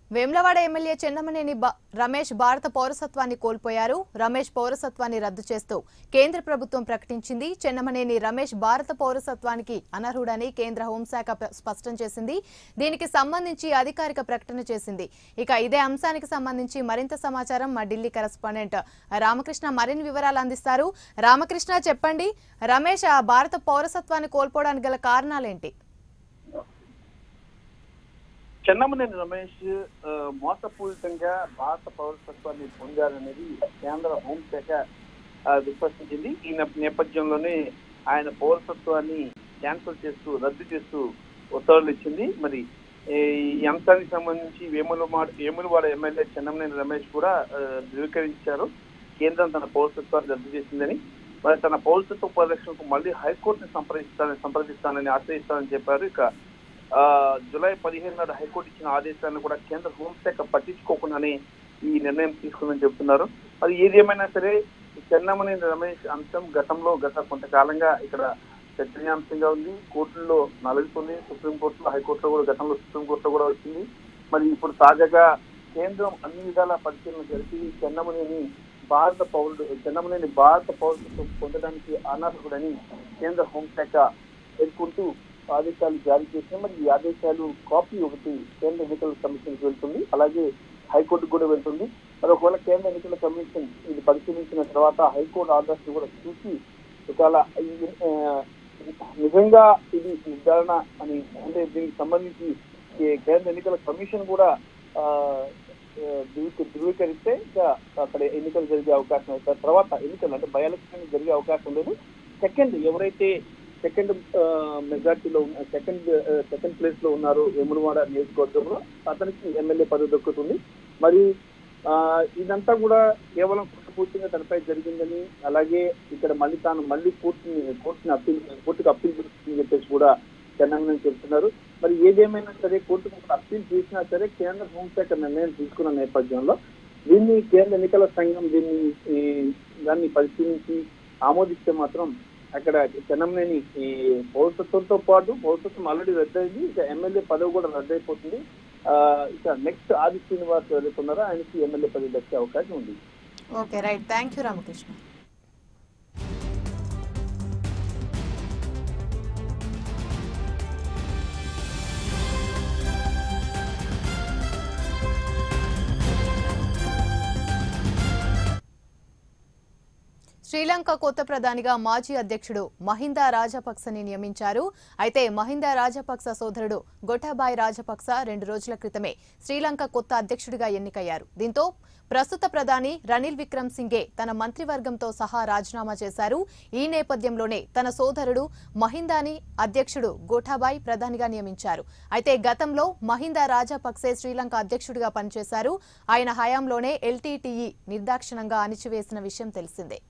Vemulawada MLA Chennamaneni బ- రమేష్ భారత పౌరసత్వాన్ని కోల్పోయారు రమేష్ పౌరసత్వాన్ని రద్దు చేస్తూ కేంద్ర ప్రభుత్వం ప్రకటించింది చెన్నమనేని రమేష్ భారత పౌరసత్వానికి అనర్హుడని కేంద్ర హోంశాఖ ప- స్పష్టం చేసింది దీనికి సంబంధించి అధికారిక ప్రకటన చేసింది ఇక ఇదే అంశానికి సంబంధించి మరింత సమాచారం మా ఢిల్లీ కరెస్పాండెంట్ రామకృష్ణ మరిన్ని వివరాలు అందిస్తారు రామకృష్ణ చెప్పండి రమేష్ ఆ భారత పౌరసత్వాన్ని కోల్పోవడానికి గల కారణాలేంటి చెన్నమనేని రమేష్ ఆ, మోసపూరితంగా భారత పౌరసత్వాన్ని పొందారనేది కేంద్ర హోంశాఖ ఆ, విశ్వసించింది ఈ నేప- నేపథ్యంలోనే ఆయన పౌరసత్వాన్ని క్యాన్సిల్ చేస్తూ రద్దు చేస్తూ ఉత్తర్వులు ఇచ్చింది మరి ఈ ఈ అంశానికి సంబంధించి వేములవాడ వేములవాడ ఎమ్మెల్యే చెన్నమనేని రమేష్ కూడా ఆ, ధృవీకరించారు కేంద్రం తన పౌరసత్వాన్ని రద్దు చేసిందని మరి తన పౌరసత్వ పరిరక్షణకు మళ్ళీ హైకోర్టుని సంప్రదిస్తానని సంప్రదిస్తానని ఆశ్రయిస్తానని చెప్పారు ఇక ఆ, జూలై పదిహేను నాడు హైకోర్టు ఇచ్చిన ఆదేశాలను కూడా కేంద్ర హోంశాఖ పట్టించుకోకుండానే ఈ నిర్ణయం తీసుకుందని చెబుతున్నారు అది ఏది ఏమైనా సరే చెన్నమనేని రమేష్ అంశం గతంలో గత కొంతకాలంగా ఇక్కడ చర్చనీయాంశంగా ఉంది కోర్టుల్లో నలుగుతుంది సుప్రీంకోర్టులో హైకోర్టులో కూడా గతంలో సుప్రీంకోర్టులో కూడా వచ్చింది మరి ఇప్పుడు తాజాగా కేంద్రం అన్ని విధాల పరిశీలన జరిపి చెన్నమనేని భారత పౌరుడు చెన్నమనేని భారత పౌరత్వం పొందడానికి అనర్హుడని కేంద్ర హోంశాఖ పేర్కొంటూ ఆదేశాలు జారీ చేసిన మరి ఈ ఆదేశాలు కాపీ ఒకటి కేంద్ర ఎన్నికల కమిషన్ వెళ్తుంది అలాగే హైకోర్టుకు కూడా వెళ్తుంది మరి ఒకవేళ కేంద్ర ఎన్నికల కమిషన్ ఇది పరిశీలించిన తర్వాత హైకోర్టు ఆర్డర్స్ కూడా చూసి ఒకవేళ ఈ, ఆ, నిజంగా ఇది నిర్ధారణ అని అంటే దీనికి సంబంధించి ఈ కేంద్ర ఎన్నికల కమిషన్ కూడా ఆ, ఆ, ధృవీ- ధృవీకరిస్తే ఇంకా అక్కడ ఎన్నికలు జరిగే అవకాశం ఉంది. తర్వాత ఎన్నికలు అంటే బై ఎలక్షన్ జరిగే అవకాశం లేదు సెకండ్ ఎవరైతే సెకండ్ మెజార్టీలో ఉన్న సెకండ్ సెకండ్ ప్లేస్ లో ఉన్నారు వేములవాడ నియోజకవర్గంలో అతనికి ఎమ్మెల్యే పదవి దక్కుతుంది మరి ఆ, ఇదంతా కూడా కేవలం పూర్తిగా తనపై జరిగిందని అలాగే ఇక్కడ మళ్ళీ తాను మళ్ళీ కోర్టుని కోర్టుని అప్పీల్ కోర్టుకు అప్పీల్ చేస్తుందని చెప్పేసి కూడా చెన్నమని చెప్తున్నారు మరి ఏదేమైనా సరే కోర్టుకు ఒక అప్పీల్ చేసినా సరే కేంద్ర హోంశాఖ నిర్ణయం తీసుకున్న నేపథ్యంలో దీన్ని కేంద్ర ఎన్నికల సంఘం దీన్ని ఈ, దాన్ని పరిశీలించి ఆమోదిస్తే మాత్రం అక్కడ చెన్నమనేని ఈ పౌరసత్వంతో పాటు పౌరసత్వం ఆల్రెడీ రద్దయింది ఇక ఎమ్మెల్యే పదవి కూడా రద్దయిపోతుంది ఆ, ఇక నెక్స్ట్ ఆది శ్రీనివాస్ ఎవరైతే ఉన్నారో ఆయనకి ఎమ్మెల్యే పదవి దక్కే అవకాశం ఉంది okay right thank you Ramakrishna Sri Lanka కొత్త ప్రధానిగా మాజీ అధ్యక్షుడు మహిందా రాజపక్సని నియమించారు అయితే మహిందా రాజపక్స సోదరుడు గొటాబాయ్ రాజపక్స రెండు రోజుల క్రితమే శ్రీలంక కొత్త అధ్యక్షుడిగా ఎన్నికయ్యారు దీంతో ప్రస్తుత ప్రధాని రనిల్ విక్రమ్ సింగే తన మంత్రివర్గంతో సహా రాజీనామా చేశారు ఈ నేపథ్యంలోనే తన సోదరుడు మహిందాని అధ్యక్షుడు గోఠాబాయ్ ప్రధానిగా నియమించారు అయితే గతంలో మహిందా రాజపక్సే శ్రీలంక అధ్యక్షుడిగా పనిచేశారు ఆయన హయాంలోనే ఎల్టీటీఈ నిర్దాక్షిణంగా అణిచివేసిన విషయం తెలిసిందే